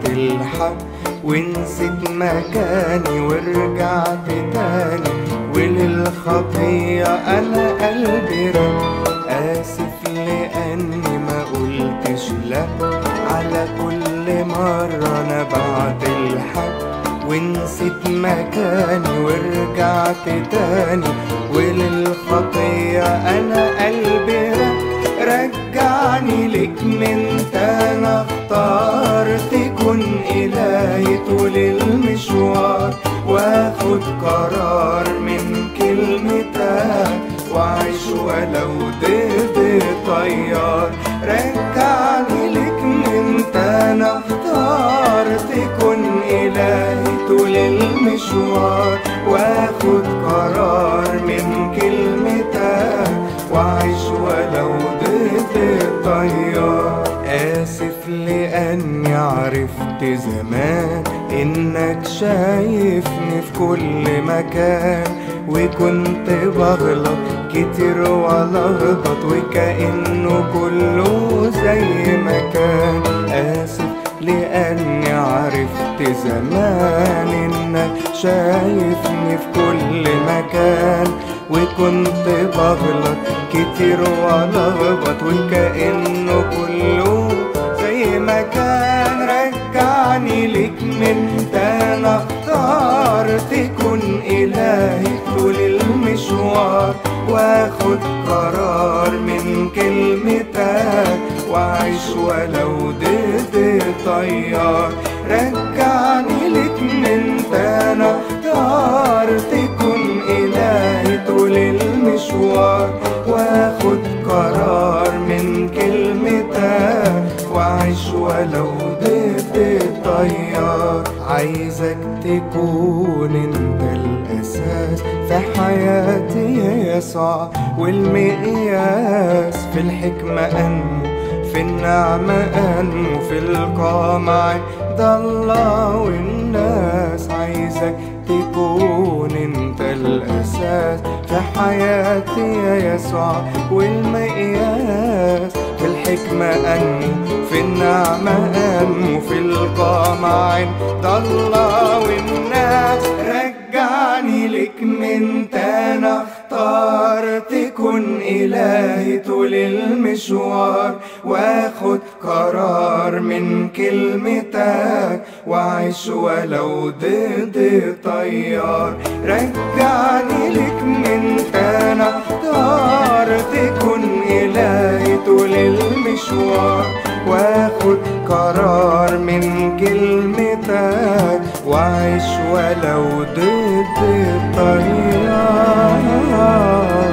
بعت الحق ونسيت مكاني ورجعت تاني وللخطية أنا قلبي رق آسف لأني ما قلتش لا على كل مرة أنا بعت الحق ونسيت مكاني ورجعت تاني وللخطية أنا قلبي رق رجعني لك من تاني اختار تكون إلهي طول المشوار واخد قرار من كلمتك وعيش ولو ضد طيار رجعني لك من تاني اختار تكون إلهي طول المشوار واخد قرار من كلمتك وعيش ولو ضد الطيار آسف لأني عرفت زمان إنك شايفني في كل مكان وكنت بغلط كتير ولخبط وكأنه كله زي ما كان آسف لأني عرفت زمان إنك شايفني في كل مكان وكنت بغلط كتير ولخبط وكأنه كله زي ما كان رجعني لك من تاني اختار تكون إلهي طول المشوار واخد قرار من كلمتك وعيش ولو ضد طيار رجعني لك من تاني اختار تكون إلهي طول المشوار واخد قرار من كلمتك وعيش ولو ضد الطيار عايزك تكون انت الاساس في حياتي يا يسوع والمقياس في الحكمة انمو في النعمة انمو في القامع ده الله والناس عايزك تكون انت الاساس في حياتي يا يسوع والمقياس في الحكمة أنمو في النعمة أنمو في القامع ده الله والناس رجعني لك من تاني اختار تكون إلهي طول المشوار واخد قرار من كلمتك وعيش ولو ضد طيار رجعني لك من تاني اختار تكون إلهي طول المشوار واخد قرار من كلمتك وعيش ولو ضد الطيار